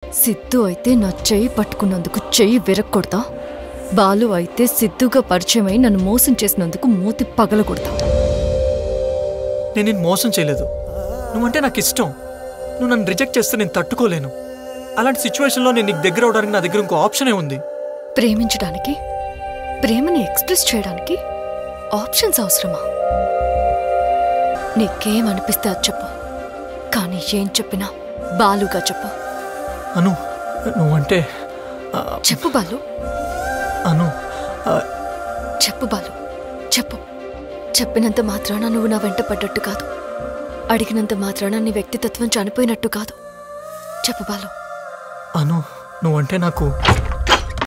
సిద్ధు అయితే నా చెయ్యి పట్టుకున్నందుకు చెయ్యి విరక్కొడతా బాలు అయితే సిద్ధుగా పరిచయమై నన్ను మోసం చేసినందుకు మూతి పగలగొడతా నేను నేను మోసం చేయలేదు నువ్వంటే నాకు ఇష్టం నువ్వు నన్ను రిజెక్ట్ చేస్తే నేను తట్టుకోలేను అలాంటి సిచ్యువేషన్లో నేను నీకు దగ్గర అవడానికి నా దగ్గర ఇంకో ఆప్షనే ఉంది ప్రేమించడానికి ప్రేమని ఎక్స్ప్రెస్ చేయడానికి ఆప్షన్స్ అవసరమా నీకేమనిపిస్తే అది చెప్పు కానీ ఏం చెప్పినా బాలుగా చెప్పు అను నువ్వంటే ఆ, చెప్పు బాలు అను ఆ, చెప్పు బాలు చెప్పు చెప్పినంత మాత్రాన నువ్వు నా వెంట పడ్డట్టు కాదు అడిగినంత మాత్రాన నీ వ్యక్తిత్వం చనిపోయినట్టు కాదు చెప్పు బాలు అను నువ్వంటే నాకు